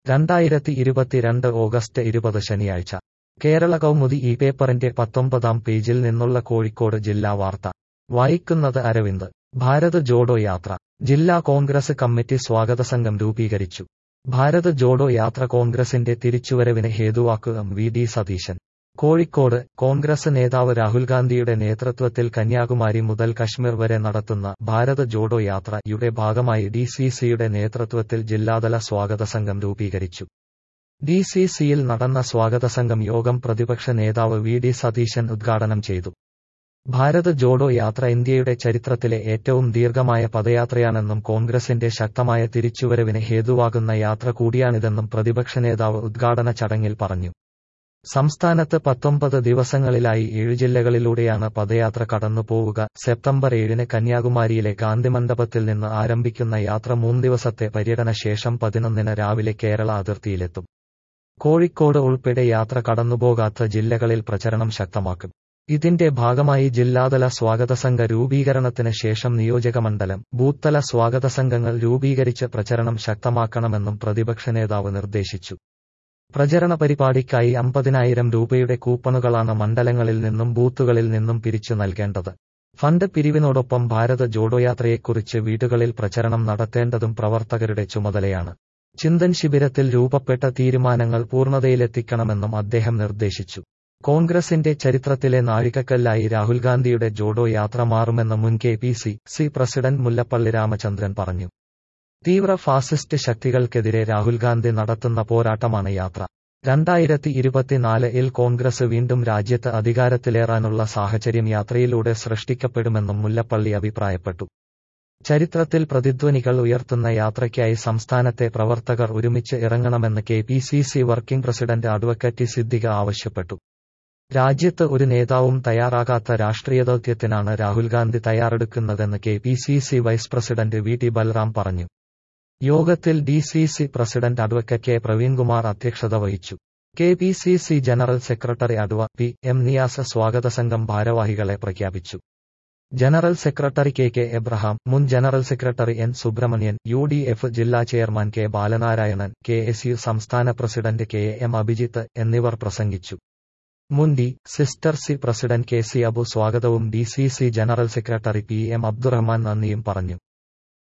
രണ്ടായിരത്തി ഇരുപത്തിരണ്ട് ഓഗസ്റ്റ് ഇരുപത് ശനിയാഴ്ച കേരള കൗമുദി ഈ പേപ്പറിന്റെ പത്തൊമ്പതാം പേജിൽ നിന്നുള്ള കോഴിക്കോട് ജില്ലാ വാർത്ത വായിക്കുന്നത് അരവിന്ദ് ഭാരത് ജോഡോ യാത്ര ജില്ലാ കോൺഗ്രസ് കമ്മിറ്റി സ്വാഗത സംഘം രൂപീകരിച്ചു ഭാരത് ജോഡോ യാത്ര കോൺഗ്രസിന്റെ തിരിച്ചുവരവിന് ഹേതുവാക്കുക വി ഡി സതീശൻ കോഴിക്കോട് കോൺഗ്രസ് നേതാവ് രാഹുൽ ഗാന്ധിയുടെ നേതൃത്വത്തിൽ കന്യാകുമാരി മുതൽ കശ്മീർ വരെ നടത്തുന്ന ഭാരത് ജോഡോ യാത്രയുടെ ഭാഗമായി ഡി സി സിയുടെ നേതൃത്വത്തിൽ ജില്ലാതല സ്വാഗത സംഘം രൂപീകരിച്ചു ഡി സി സിയിൽ നടന്ന സ്വാഗത സംഘം യോഗം പ്രതിപക്ഷ നേതാവ് വി ഡി സതീശൻ ഉദ്ഘാടനം ചെയ്തു ഭാരത് ജോഡോ യാത്ര ഇന്ത്യയുടെ ചരിത്രത്തിലെ ഏറ്റവും ദീർഘമായ പദയാത്രയാണെന്നും കോൺഗ്രസിന്റെ ശക്തമായ തിരിച്ചുവരവിന് ഹേതുവാകുന്ന യാത്ര കൂടിയാണിതെന്നും പ്രതിപക്ഷ നേതാവ് ഉദ്ഘാടന ചടങ്ങിൽ പറഞ്ഞു സംസ്ഥാനത്ത് പത്തൊമ്പത് ദിവസങ്ങളിലായി ഏഴു ജില്ലകളിലൂടെയാണ് പദയാത്ര കടന്നുപോവുക സെപ്റ്റംബർ ഏഴിന് കന്യാകുമാരിയിലെ ഗാന്ധിമണ്ഡപത്തിൽ നിന്ന് ആരംഭിക്കുന്ന യാത്ര മൂന്ന് ദിവസത്തെ പര്യടന ശേഷം പതിനൊന്നിന് രാവിലെ കേരള അതിർത്തിയിലെത്തും കോഴിക്കോട് ഉൾപ്പെടെ യാത്ര കടന്നുപോകാത്ത ജില്ലകളിൽ പ്രചരണം ശക്തമാക്കും ഇതിന്റെ ഭാഗമായി ജില്ലാതല സ്വാഗത സംഘ രൂപീകരണത്തിന് ശേഷം നിയോജകമണ്ഡലം ബൂത്തല സ്വാഗത സംഘങ്ങൾ രൂപീകരിച്ച് പ്രചരണം ശക്തമാക്കണമെന്നും പ്രതിപക്ഷ നേതാവ് നിർദ്ദേശിച്ചു പ്രചരണ പരിപാടിക്കായി അമ്പതിനായിരം രൂപയുടെ കൂപ്പണുകളാണ് മണ്ഡലങ്ങളിൽ നിന്നും ബൂത്തുകളിൽ നിന്നും പിരിച്ചു നൽകേണ്ടത് ഫണ്ട് പിരിവിനോടൊപ്പം ഭാരത ജോഡോയാത്രയെക്കുറിച്ച് വീടുകളിൽ പ്രചരണം നടത്തേണ്ടതും പ്രവർത്തകരുടെ ചുമതലയാണ് ചിന്തൻ ശിബിരത്തിൽ രൂപപ്പെട്ട തീരുമാനങ്ങൾ പൂർണ്ണതയിലെത്തിക്കണമെന്നും അദ്ദേഹം നിർദ്ദേശിച്ചു കോൺഗ്രസിന്റെ ചരിത്രത്തിലെ നാഴികക്കല്ലായി രാഹുൽ ഗാന്ധിയുടെ ജോഡോ യാത്ര മാറുമെന്ന് മുൻ K P C C president Mullappally Ramachandran പറഞ്ഞു തീവ്ര ഫാസിസ്റ്റ് ശക്തികൾക്കെതിരെ രാഹുൽ ഗാന്ധി നടത്തുന്ന പോരാട്ടമാണ് യാത്ര രണ്ടായിരത്തി ഇരുപത്തിനാലിൽ കോൺഗ്രസ് വീണ്ടും രാജ്യത്ത് അധികാരത്തിലേറാനുള്ള സാഹചര്യം യാത്രയിലൂടെ സൃഷ്ടിക്കപ്പെടുമെന്നും മുല്ലപ്പള്ളി അഭിപ്രായപ്പെട്ടു ചരിത്രത്തിൽ പ്രതിധ്വനികൾ ഉയർത്തുന്ന യാത്രയ്ക്കായി സംസ്ഥാനത്തെ പ്രവർത്തകർ ഒരുമിച്ച് ഇറങ്ങണമെന്ന് K P C C working president advocate Siddique ആവശ്യപ്പെട്ടു രാജ്യത്ത് ഒരു നേതാവും തയ്യാറാകാത്ത രാഷ്ട്രീയ ദൗത്യത്തിനാണ് രാഹുൽ ഗാന്ധി തയ്യാറെടുക്കുന്നതെന്ന് K P C C vice president V T Balram പറഞ്ഞു യോഗത്തിൽ D C C president advocate K Praveenkumar അധ്യക്ഷത വഹിച്ചു K P C C general secretary adv P M Niyas സ്വാഗത സംഘം ഭാരവാഹികളെ പ്രഖ്യാപിച്ചു general secretary K K Abraham മുൻ general secretary N Subrahmanyan U D F ജില്ലാ chairman K Balanarayanan K S U സംസ്ഥാന president K M Abhijith എന്നിവർ പ്രസംഗിച്ചു മുൻ ഡി സിസ്റ്റർ C president K C Abu സ്വാഗതവും D C C general secretary P M Abdurahman നന്ദിയും പറഞ്ഞു